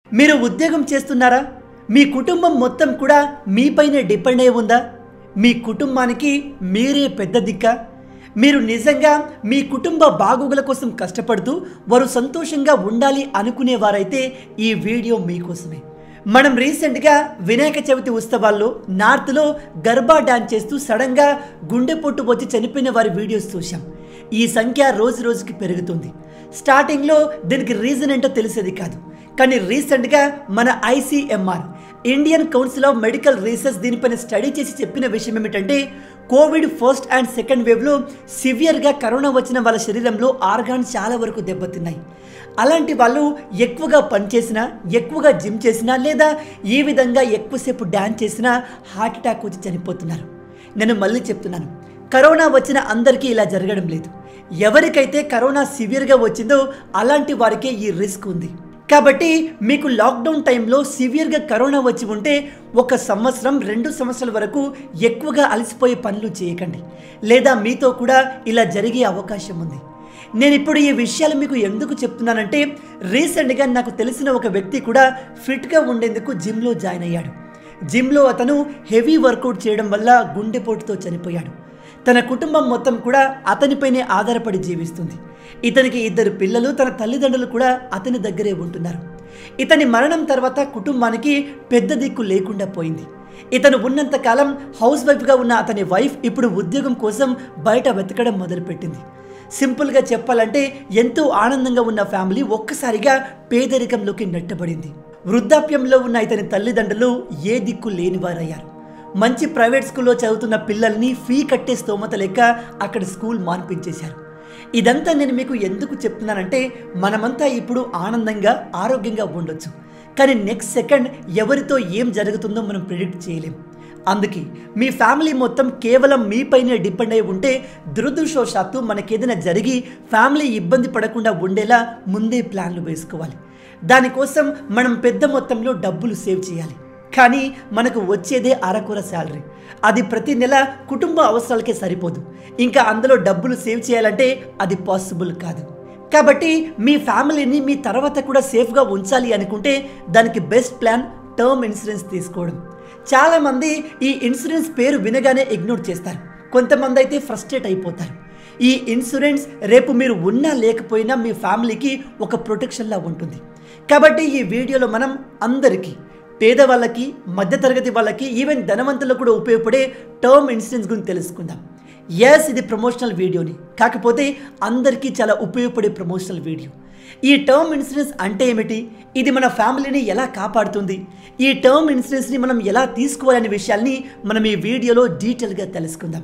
మీరు ఉద్యోగం చేస్తున్నారా మీ కుటుంబం మొత్తం కూడా మీపైనే డిపెండ్ అయి ఉందా మీ కుటుంబానికి మీరే పెద్ద దిక్క మీరు నిజంగా మీ కుటుంబ బాగోగుల కోసం కష్టపడుతూ వారు సంతోషంగా ఉండాలి అనుకునేవారైతే ఈ వీడియో మీకోసమే మనం రీసెంట్గా వినాయక చవితి ఉత్సవాల్లో నార్త్లో గర్బా డాన్స్ చేస్తూ సడన్గా గుండెపోటు వచ్చి చనిపోయిన వారి వీడియోస్ చూశాం ఈ సంఖ్య రోజు రోజుకి పెరుగుతుంది స్టార్టింగ్లో దీనికి రీజన్ ఏంటో తెలిసేది కాదు కానీ రీసెంట్గా మన ICMR Indian council of medical research దీనిపైన స్టడీ చేసి చెప్పిన విషయం ఏమిటంటే కోవిడ్ ఫస్ట్ అండ్ సెకండ్ వేవ్లో సివియర్గా కరోనా వచ్చిన వాళ్ళ శరీరంలో ఆర్గాన్స్ చాలా వరకు దెబ్బతిన్నాయి అలాంటి వాళ్ళు ఎక్కువగా పనిచేసినా ఎక్కువగా జిమ్ చేసినా లేదా ఈ విధంగా ఎక్కువసేపు డ్యాన్స్ చేసినా హార్ట్ అటాక్ వచ్చి చనిపోతున్నారు నేను మళ్ళీ చెప్తున్నాను కరోనా వచ్చిన అందరికీ ఇలా జరగడం లేదు ఎవరికైతే కరోనా సివియర్గా వచ్చిందో అలాంటి వారికే ఈ రిస్క్ ఉంది కాబట్టి మీకు లాక్డౌన్ టైంలో సివియర్గా కరోనా వచ్చి ఉంటే ఒక సంవత్సరం రెండు సంవత్సరాల వరకు ఎక్కువగా అలసిపోయే పనులు చేయకండి లేదా మీతో కూడా ఇలా జరిగే అవకాశం ఉంది నేను ఇప్పుడు ఈ విషయాలు మీకు ఎందుకు చెప్తున్నానంటే రీసెంట్గా నాకు తెలిసిన ఒక వ్యక్తి కూడా ఫిట్గా ఉండేందుకు జిమ్లో జాయిన్ అయ్యాడు జిమ్లో అతను హెవీ వర్కౌట్ చేయడం వల్ల గుండెపోటుతో చనిపోయాడు తన కుటుంబం మొత్తం కూడా అతనిపైనే ఆధారపడి జీవిస్తుంది ఇతనికి ఇద్దరు పిల్లలు తన తల్లిదండ్రులు కూడా అతని దగ్గరే ఉంటున్నారు ఇతని మరణం తర్వాత కుటుంబానికి పెద్ద దిక్కు లేకుండా పోయింది ఇతను ఉన్నంత కాలం హౌస్ వైఫ్గా ఉన్న అతని వైఫ్ ఇప్పుడు ఉద్యోగం కోసం బయట వెతకడం మొదలుపెట్టింది సింపుల్గా చెప్పాలంటే ఎంతో ఆనందంగా ఉన్న ఫ్యామిలీ ఒక్కసారిగా పేదరికంలోకి నెట్టబడింది వృద్ధాప్యంలో ఉన్న ఇతని తల్లిదండ్రులు ఏ దిక్కు లేనివారయ్యారు మంచి ప్రైవేట్ స్కూల్లో చదువుతున్న పిల్లల్ని ఫీ కట్టే స్తోమత లెక్క అక్కడ స్కూల్ మాన్పించేశారు ఇదంతా నేను మీకు ఎందుకు చెప్తున్నానంటే మనమంతా ఇప్పుడు ఆనందంగా ఆరోగ్యంగా ఉండొచ్చు కానీ నెక్స్ట్ సెకండ్ ఎవరితో ఏం జరుగుతుందో మనం ప్రిడిక్ట్ చేయలేం అందుకే మీ ఫ్యామిలీ మొత్తం కేవలం మీపైనే డిపెండ్ అయి ఉంటే దురదృష్టవశాత్తు మనకేదైనా జరిగి ఫ్యామిలీ ఇబ్బంది పడకుండా ఉండేలా ముందే ప్లాన్లు వేసుకోవాలి దానికోసం మనం పెద్ద మొత్తంలో డబ్బులు సేవ్ చేయాలి కానీ మనకు వచ్చేదే అరకొర శాలరీ అది ప్రతి నెల కుటుంబ అవసరాలకే సరిపోదు ఇంకా అందులో డబ్బులు సేవ్ చేయాలంటే అది పాసిబుల్ కాదు కాబట్టి మీ ఫ్యామిలీని మీ తర్వాత కూడా సేఫ్గా ఉంచాలి అనుకుంటే దానికి బెస్ట్ ప్లాన్ టర్మ్ ఇన్సూరెన్స్ తీసుకోవడం చాలామంది ఈ ఇన్సూరెన్స్ పేరు వినగానే ఇగ్నోర్ చేస్తారు కొంతమంది అయితే ఫ్రస్ట్రేట్ అయిపోతారు ఈ ఇన్సూరెన్స్ రేపు మీరు ఉన్నా లేకపోయినా మీ ఫ్యామిలీకి ఒక ప్రొటెక్షన్లా ఉంటుంది కాబట్టి ఈ వీడియోలో మనం అందరికీ పేదవాళ్ళకి మధ్యతరగతి వాళ్ళకి ఈవెన్ ధనవంతులకు కూడా ఉపయోగపడే టర్మ్ ఇన్సూరెన్స్ గురించి తెలుసుకుందాం ఎస్ ఇది ప్రమోషనల్ వీడియోని కాకపోతే అందరికీ చాలా ఉపయోగపడే ప్రమోషనల్ వీడియో ఈ టర్మ్ ఇన్సూరెన్స్ అంటే ఏమిటి ఇది మన ఫ్యామిలీని ఎలా కాపాడుతుంది ఈ టర్మ్ ఇన్సూరెన్స్ని మనం ఎలా తీసుకోవాలనే విషయాల్ని మనం ఈ వీడియోలో డీటెయిల్గా తెలుసుకుందాం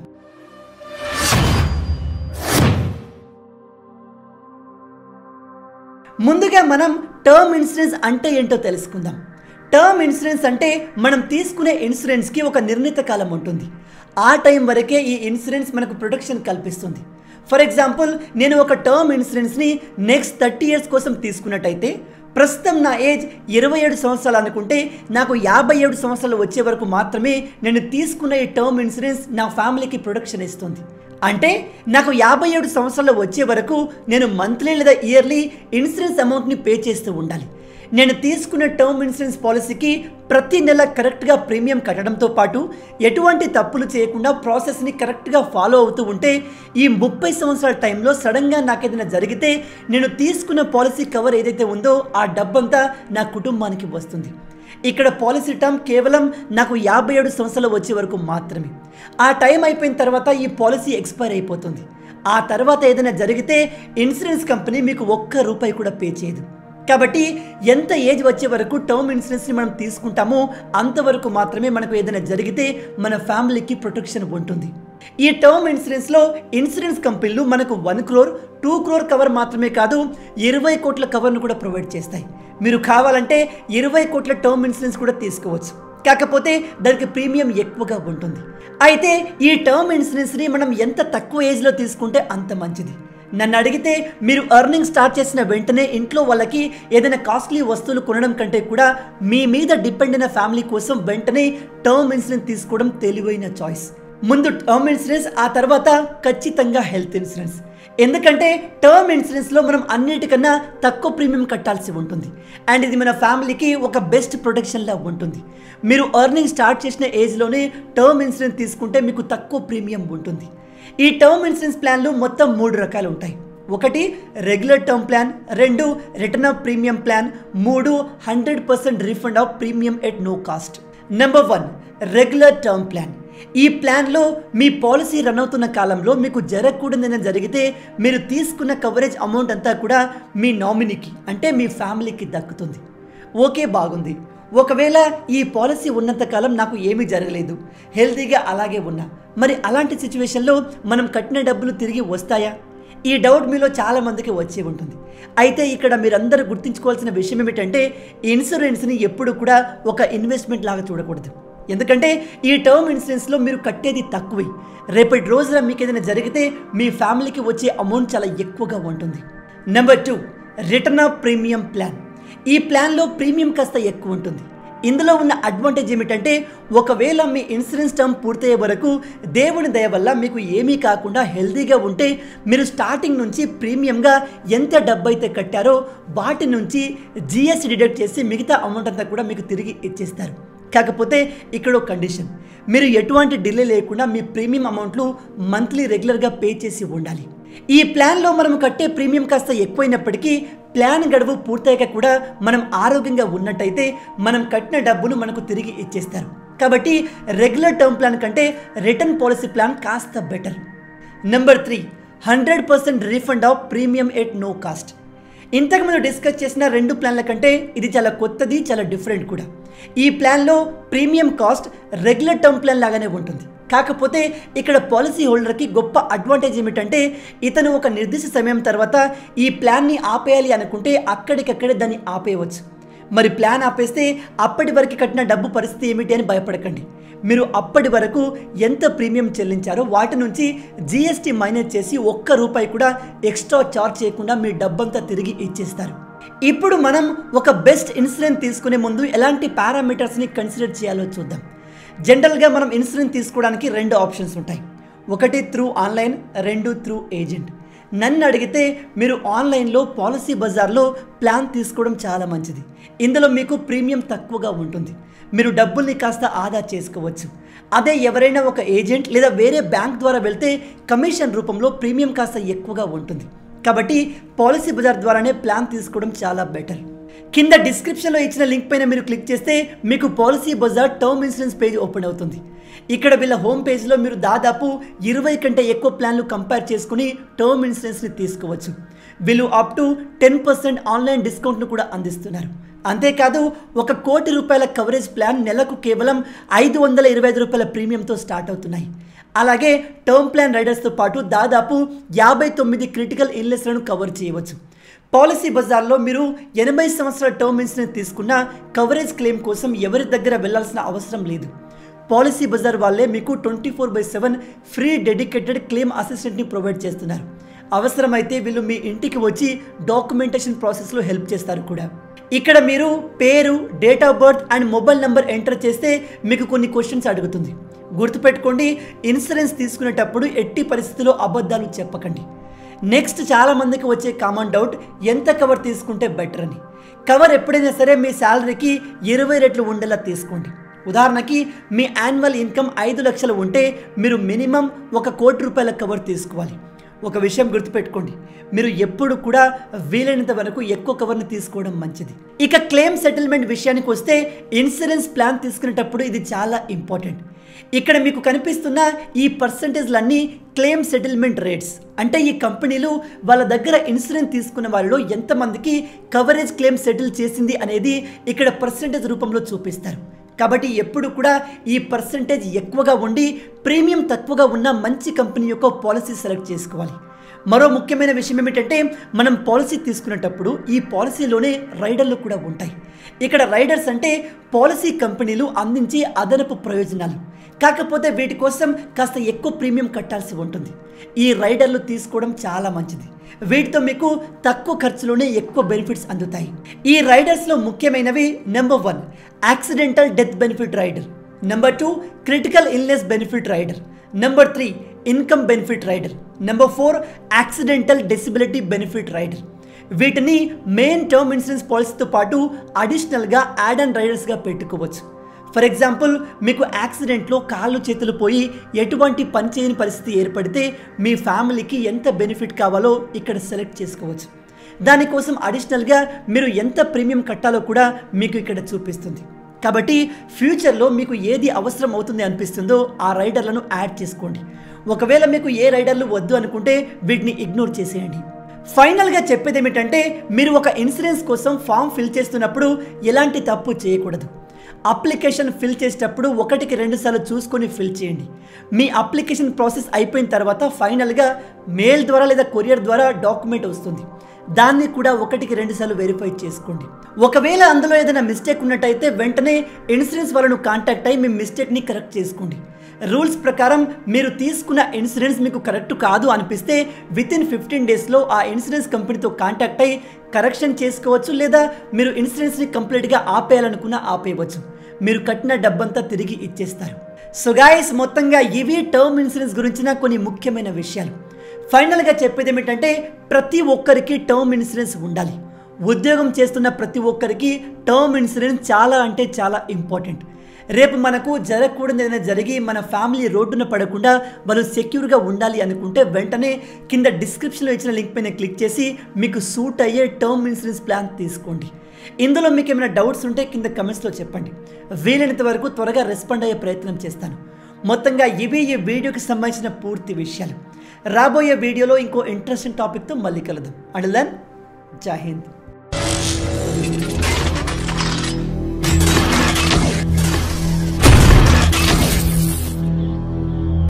ముందుగా మనం టర్మ్ ఇన్సూరెన్స్ అంటే ఏంటో తెలుసుకుందాం టర్మ్ ఇన్సూరెన్స్ అంటే మనం తీసుకునే ఇన్సూరెన్స్కి ఒక నిర్ణీత కాలం ఉంటుంది ఆ టైం వరకే ఈ ఇన్సూరెన్స్ మనకు ప్రొటెక్షన్ కల్పిస్తుంది ఫర్ ఎగ్జాంపుల్ నేను ఒక టర్మ్ ఇన్సూరెన్స్ని నెక్స్ట్ థర్టీ ఇయర్స్ కోసం తీసుకున్నట్టయితే ప్రస్తుతం నా ఏజ్ ఇరవై ఏడు సంవత్సరాలు అనుకుంటే నాకు యాభై ఏడు సంవత్సరాలు వచ్చే వరకు మాత్రమే నేను తీసుకున్న ఈ టర్మ్ ఇన్సూరెన్స్ నా ఫ్యామిలీకి ప్రొటెక్షన్ ఇస్తుంది అంటే నాకు యాభై ఏడు సంవత్సరాలు వచ్చే వరకు నేను మంత్లీ లేదా ఇయర్లీ ఇన్సూరెన్స్ అమౌంట్ని పే చేస్తూ ఉండాలి నేను తీసుకున్న టర్మ్ ఇన్సూరెన్స్ పాలసీకి ప్రతి నెల కరెక్ట్గా ప్రీమియం కట్టడంతో పాటు ఎటువంటి తప్పులు చేయకుండా ప్రాసెస్ని కరెక్ట్గా ఫాలో అవుతూ ఉంటే ఈ ముప్పై సంవత్సరాల టైంలో సడన్గా నాకు ఏదైనా జరిగితే నేను తీసుకున్న పాలసీ కవర్ ఏదైతే ఉందో ఆ డబ్బంతా నా కుటుంబానికి వస్తుంది ఇక్కడ పాలసీ టర్మ్ కేవలం నాకు యాభై ఏడు సంవత్సరాలు వచ్చే వరకు మాత్రమే ఆ టైం అయిపోయిన తర్వాత ఈ పాలసీ ఎక్స్పైర్ అయిపోతుంది ఆ తర్వాత ఏదైనా జరిగితే ఇన్సూరెన్స్ కంపెనీ మీకు ఒక్క రూపాయి కూడా పే చేయదు కాబట్టి ఎంత ఏజ్ వచ్చే వరకు టర్మ్ ఇన్సూరెన్స్ని మనం తీసుకుంటామో అంతవరకు మాత్రమే మనకు ఏదైనా జరిగితే మన ఫ్యామిలీకి ప్రొటెక్షన్ ఉంటుంది ఈ టర్మ్ ఇన్సూరెన్స్లో ఇన్సూరెన్స్ కంపెనీలు మనకు one crore two crore cover మాత్రమే కాదు ఇరవై కోట్ల కవర్ను కూడా ప్రొవైడ్ చేస్తాయి మీరు కావాలంటే ఇరవై కోట్ల టర్మ్ ఇన్సూరెన్స్ కూడా తీసుకోవచ్చు కాకపోతే దానికి ప్రీమియం ఎక్కువగా ఉంటుంది అయితే ఈ టర్మ్ ఇన్సూరెన్స్ని మనం ఎంత తక్కువ ఏజ్లో తీసుకుంటే అంత మంచిది నన్ను అడిగితే మీరు ఎర్నింగ్ స్టార్ట్ చేసిన వెంటనే ఇంట్లో వాళ్ళకి ఏదైనా కాస్ట్లీ వస్తువులు కొనడం కంటే కూడా మీ మీద డిపెండ్ అయిన ఫ్యామిలీ కోసం వెంటనే టర్మ్ ఇన్సూరెన్స్ తీసుకోవడం తెలివైన చాయిస్ ముందు టర్మ్ ఇన్సూరెన్స్ ఆ తర్వాత ఖచ్చితంగా హెల్త్ ఇన్సూరెన్స్ ఎందుకంటే టర్మ్ ఇన్సూరెన్స్లో మనం అన్నిటికన్నా తక్కువ ప్రీమియం కట్టాల్సి ఉంటుంది అండ్ ఇది మన ఫ్యామిలీకి ఒక బెస్ట్ ప్రొటెక్షన్లా ఉంటుంది మీరు ఎర్నింగ్ స్టార్ట్ చేసిన ఏజ్లోనే టర్మ్ ఇన్సూరెన్స్ తీసుకుంటే మీకు తక్కువ ప్రీమియం ఉంటుంది ఈ టర్మ్ ఇన్సూరెన్స్ ప్లాన్లు మొత్తం మూడు రకాలు ఉంటాయి ఒకటి రెగ్యులర్ టర్మ్ ప్లాన్ రెండు రిటర్న్ ఆఫ్ ప్రీమియం ప్లాన్ మూడు hundred percent refund of premium at no cost number one regular term plan ఈ ప్లాన్లో మీ పాలసీ రన్ అవుతున్న కాలంలో మీకు జరగకూడదని జరిగితే మీరు తీసుకున్న కవరేజ్ అమౌంట్ అంతా కూడా మీ నామినీకి అంటే మీ ఫ్యామిలీకి దక్కుతుంది ఓకే బాగుంది ఒకవేళ ఈ పాలసీ ఉన్నంత కాలం నాకు ఏమీ జరగలేదు హెల్తీగా అలాగే ఉన్నా మరి అలాంటి సిచ్యువేషన్లో మనం కట్టిన డబ్బులు తిరిగి వస్తాయా ఈ డౌట్ మీలో చాలా మందికి వచ్చే ఉంటుంది అయితే ఇక్కడ మీరందరూ గుర్తుంచుకోవాల్సిన విషయం ఏమిటంటే ఇన్సూరెన్స్ని ఎప్పుడు కూడా ఒక ఇన్వెస్ట్మెంట్ లాగా చూడకూడదు ఎందుకంటే ఈ టర్మ్ ఇన్సూరెన్స్లో మీరు కట్టేది తక్కువే రేపటి రోజున మీకు ఏదైనా జరిగితే మీ ఫ్యామిలీకి వచ్చే అమౌంట్ చాలా ఎక్కువగా ఉంటుంది number two return of premium plan ఈ ప్లాన్లో ప్రీమియం కాస్త ఎక్కువ ఉంటుంది ఇందులో ఉన్న అడ్వాంటేజ్ ఏమిటంటే ఒకవేళ మీ ఇన్సూరెన్స్ టర్మ్ పూర్తయ్యే వరకు దేవుని దయ వల్ల మీకు ఏమీ కాకుండా హెల్తీగా ఉంటే మీరు స్టార్టింగ్ నుంచి ప్రీమియంగా ఎంత డబ్బు అయితే కట్టారో వాటి నుంచి జిఎస్టీ డిడక్ట్ చేసి మిగతా అమౌంట్ అంతా కూడా మీకు తిరిగి ఇచ్చేస్తారు కాకపోతే ఇక్కడ ఒక కండిషన్ మీరు ఎటువంటి డిలే లేకుండా మీ ప్రీమియం అమౌంట్లు మంత్లీ రెగ్యులర్గా పే చేసి ఉండాలి ఈ ప్లాన్లో మనం కట్టే ప్రీమియం కాస్త ఎక్కువైనప్పటికీ ప్లాన్ గడువు పూర్తయ్యాక కూడా మనం ఆరోగ్యంగా ఉన్నట్టయితే మనం కట్టిన డబ్బును మనకు తిరిగి ఇచ్చేస్తారు కాబట్టి రెగ్యులర్ టర్మ్ ప్లాన్ కంటే రిటర్న్ పాలసీ ప్లాన్ కాస్త better number three hundred percent refund of premium at no cost ఇంతకుముందు డిస్కస్ చేసిన రెండు ప్లాన్ల కంటే ఇది చాలా కొత్తది చాలా డిఫరెంట్ కూడా ఈ ప్లాన్లో premium cost regular term plan లాగానే ఉంటుంది కాకపోతే ఇక్కడ పాలసీ హోల్డర్కి గొప్ప అడ్వాంటేజ్ ఏమిటంటే ఇతను ఒక నిర్దిష్ట సమయం తర్వాత ఈ ప్లాన్ని ఆపేయాలి అనుకుంటే అక్కడికక్కడే దాన్ని ఆపేయవచ్చు మరి ప్లాన్ ఆపేస్తే అప్పటి వరకు కట్టిన డబ్బు పరిస్థితి ఏమిటి అని భయపడకండి మీరు అప్పటి వరకు ఎంత ప్రీమియం చెల్లించారో వాటి నుంచి జీఎస్టీ మైనస్ చేసి ఒక్క రూపాయి కూడా ఎక్స్ట్రా చార్జ్ చేయకుండా మీ డబ్బంతా తిరిగి ఇచ్చేస్తారు ఇప్పుడు మనం ఒక బెస్ట్ ఇన్సూరెన్స్ తీసుకునే ముందు ఎలాంటి పారామీటర్స్ని కన్సిడర్ చేయాలో చూద్దాం జనరల్గా మనం ఇన్సూరెన్స్ తీసుకోవడానికి రెండు ఆప్షన్స్ ఉంటాయి ఒకటి త్రూ ఆన్లైన్ రెండు త్రూ ఏజెంట్ నన్ను అడిగితే మీరు ఆన్లైన్లో పాలసీ బజార్లో ప్లాన్ తీసుకోవడం చాలా మంచిది ఇందులో మీకు ప్రీమియం తక్కువగా ఉంటుంది మీరు డబ్బుల్ని కాస్త ఆదా చేసుకోవచ్చు అదే ఎవరైనా ఒక ఏజెంట్ లేదా వేరే బ్యాంక్ ద్వారా వెళ్తే కమిషన్ రూపంలో ప్రీమియం కాస్త ఎక్కువగా ఉంటుంది కాబట్టి పాలసీ బజార్ ద్వారానే ప్లాన్ తీసుకోవడం చాలా బెటర్ కింద డిస్క్రిప్షన్లో ఇచ్చిన లింక్ పైన మీరు క్లిక్ చేస్తే మీకు Policybazaar term insurance page open అవుతుంది ఇక్కడ వీళ్ళ హోమ్ పేజ్లో మీరు దాదాపు ఇరవై కంటే ఎక్కువ ప్లాన్లు కంపేర్ చేసుకుని టర్మ్ ఇన్సూరెన్స్ని తీసుకోవచ్చు వీళ్ళు up to ten percent online డిస్కౌంట్ను కూడా అందిస్తున్నారు అంతేకాదు ఒక కోటి రూపాయల కవరేజ్ ప్లాన్ నెలకు కేవలం ఐదు వందల ఇరవై ఐదు రూపాయల ప్రీమియంతో స్టార్ట్ అవుతున్నాయి అలాగే టర్మ్ ప్లాన్ రైడర్స్తో పాటు దాదాపు యాభై తొమ్మిది క్రిటికల్ ఇల్నెస్లను కవర్ చేయవచ్చు పాలసీ బజార్లో మీరు ఎనభై సంవత్సరాల టర్మ్ ఇన్సూరెన్స్ తీసుకున్న కవరేజ్ క్లెయిమ్ కోసం ఎవరి దగ్గర వెళ్ళాల్సిన అవసరం లేదు పాలసీ బజార్ వాళ్ళే మీకు twenty four by seven free dedicated claim అసిస్టెంట్ని ప్రొవైడ్ చేస్తున్నారు అవసరమైతే వీళ్ళు మీ ఇంటికి వచ్చి డాక్యుమెంటేషన్ ప్రాసెస్లో హెల్ప్ చేస్తారు కూడా ఇక్కడ మీరు పేరు date of birth and mobile number enter చేస్తే మీకు కొన్ని క్వశ్చన్స్ అడుగుతుంది గుర్తుపెట్టుకోండి ఇన్సూరెన్స్ తీసుకునేటప్పుడు ఎట్టి పరిస్థితుల్లో అబద్ధాలు చెప్పకండి నెక్స్ట్ చాలా మందికి వచ్చే కామన్ డౌట్ ఎంత కవర్ తీసుకుంటే బెటర్ అని కవర్ ఎప్పుడైనా సరే మీ శాలరీకి ఇరవై రెట్లు ఉండేలా తీసుకోండి ఉదాహరణకి మీ యాన్యువల్ ఇన్కమ్ ఐదు లక్షలు ఉంటే మీరు మినిమం ఒక కోటి రూపాయల కవర్ తీసుకోవాలి ఒక విషయం గుర్తుపెట్టుకోండి మీరు ఎప్పుడు కూడా వీలైనంత వరకు ఎక్కువ కవర్ని తీసుకోవడం మంచిది ఇక క్లెయిమ్ సెటిల్మెంట్ విషయానికి వస్తే ఇన్సూరెన్స్ ప్లాన్ తీసుకునేటప్పుడు ఇది చాలా ఇంపార్టెంట్ ఇక్కడ మీకు కనిపిస్తున్న ఈ పర్సంటేజ్లన్నీ క్లెయిమ్ సెటిల్మెంట్ రేట్స్ అంటే ఈ కంపెనీలు వాళ్ళ దగ్గర ఇన్సూరెన్స్ తీసుకున్న వాళ్ళలో ఎంతమందికి కవరేజ్ క్లెయిమ్ సెటిల్ చేసింది అనేది ఇక్కడ పర్సంటేజ్ రూపంలో చూపిస్తారు కాబట్టి ఎప్పుడు కూడా ఈ పర్సంటేజ్ ఎక్కువగా ఉండి ప్రీమియం తక్కువగా ఉన్న మంచి కంపెనీ యొక్క పాలసీ సెలెక్ట్ చేసుకోవాలి మరో ముఖ్యమైన విషయం ఏమిటంటే మనం పాలసీ తీసుకునేటప్పుడు ఈ పాలసీలోనే రైడర్లు కూడా ఉంటాయి ఇక్కడ రైడర్స్ అంటే పాలసీ కంపెనీలు అందించే అదనపు ప్రయోజనాలు కాకపోతే వీటి కోసం కాస్త ఎక్కువ ప్రీమియం కట్టాల్సి ఉంటుంది ఈ రైడర్లు తీసుకోవడం చాలా మంచిది వీటితో మీకు తక్కువ ఖర్చులోనే ఎక్కువ బెనిఫిట్స్ అందుతాయి ఈ రైడర్స్లో ముఖ్యమైనవి number one accidental death benefit rider number two critical illness benefit rider number three income benefit rider number four accidental disability benefit rider వీటిని మెయిన్ టర్మ్ ఇన్సూరెన్స్ పాలసీతో పాటు అడిషనల్గా యాడ్ అండ్ రైడర్స్గా పెట్టుకోవచ్చు ఫర్ ఎగ్జాంపుల్ మీకు యాక్సిడెంట్లో కాళ్ళు చేతులు పోయి ఎటువంటి పని చేయని పరిస్థితి ఏర్పడితే మీ ఫ్యామిలీకి ఎంత బెనిఫిట్ కావాలో ఇక్కడ సెలెక్ట్ చేసుకోవచ్చు దానికోసం అడిషనల్గా మీరు ఎంత ప్రీమియం కట్టాలో కూడా మీకు ఇక్కడ చూపిస్తుంది కాబట్టి ఫ్యూచర్లో మీకు ఏది అవసరం అవుతుంది అనిపిస్తుందో ఆ రైడర్లను యాడ్ చేసుకోండి ఒకవేళ మీకు ఏ రైడర్లు వద్దు అనుకుంటే వీటిని ఇగ్నోర్ చేసేయండి ఫైనల్గా చెప్పేది ఏమిటంటే మీరు ఒక ఇన్సూరెన్స్ కోసం ఫామ్ ఫిల్ చేస్తున్నప్పుడు ఎలాంటి తప్పు చేయకూడదు అప్లికేషన్ ఫిల్ చేసేటప్పుడు ఒకటికి రెండు సార్లు చూసుకొని ఫిల్ చేయండి మీ అప్లికేషన్ ప్రాసెస్ అయిపోయిన తర్వాత ఫైనల్గా మెయిల్ ద్వారా లేదా కొరియర్ ద్వారా డాక్యుమెంట్ వస్తుంది దాన్ని కూడా ఒకటికి రెండు సార్లు వెరిఫై చేసుకోండి ఒకవేళ అందులో ఏదైనా మిస్టేక్ ఉన్నట్టయితే వెంటనే ఇన్సూరెన్స్ వాళ్ళను కాంటాక్ట్ అయ్యి మీ మిస్టేక్ని కరెక్ట్ చేసుకోండి రూల్స్ ప్రకారం మీరు తీసుకున్న ఇన్సూరెన్స్ మీకు కరెక్ట్ కాదు అనిపిస్తే విత్ ఇన్ ఫిఫ్టీన్ డేస్లో ఆ ఇన్సూరెన్స్ కంపెనీతో కాంటాక్ట్ అయ్యి కరెక్షన్ చేసుకోవచ్చు లేదా మీరు ఇన్సూరెన్స్ని కంప్లీట్గా ఆపేయాలనుకున్నా ఆపేయవచ్చు మీరు కట్టిన డబ్బంతా తిరిగి ఇచ్చేస్తారు సో గాయస్ మొత్తంగా ఇవి టర్మ్ ఇన్సూరెన్స్ గురించిన కొన్ని ముఖ్యమైన విషయాలు ఫైనల్గా చెప్పేది ఏమిటంటే ప్రతి ఒక్కరికి టర్మ్ ఇన్సూరెన్స్ ఉండాలి ఉద్యోగం చేస్తున్న ప్రతి ఒక్కరికి టర్మ్ ఇన్సూరెన్స్ చాలా అంటే చాలా ఇంపార్టెంట్ రేపు మనకు జరగకూడదు ఏదైనా జరిగి మన ఫ్యామిలీ రోడ్డున పడకుండా వాళ్ళు సెక్యూర్గా ఉండాలి అనుకుంటే వెంటనే కింద డిస్క్రిప్షన్లో ఇచ్చిన లింక్ పైన క్లిక్ చేసి మీకు సూట్ అయ్యే టర్మ్ ఇన్సూరెన్స్ ప్లాన్ తీసుకోండి ఇందులో మీకు ఏమైనా డౌట్స్ ఉంటే కింద కమెంట్స్లో చెప్పండి వీలైనంత వరకు త్వరగా రెస్పాండ్ అయ్యే ప్రయత్నం చేస్తాను మొత్తంగా ఇవి ఈ వీడియోకి సంబంధించిన పూర్తి విషయాలు రాబోయే వీడియోలో ఇంకో ఇంట్రెస్టింగ్ టాపిక్తో మళ్ళీ కలుద్దాం అండ్ దెన్ జై హింద్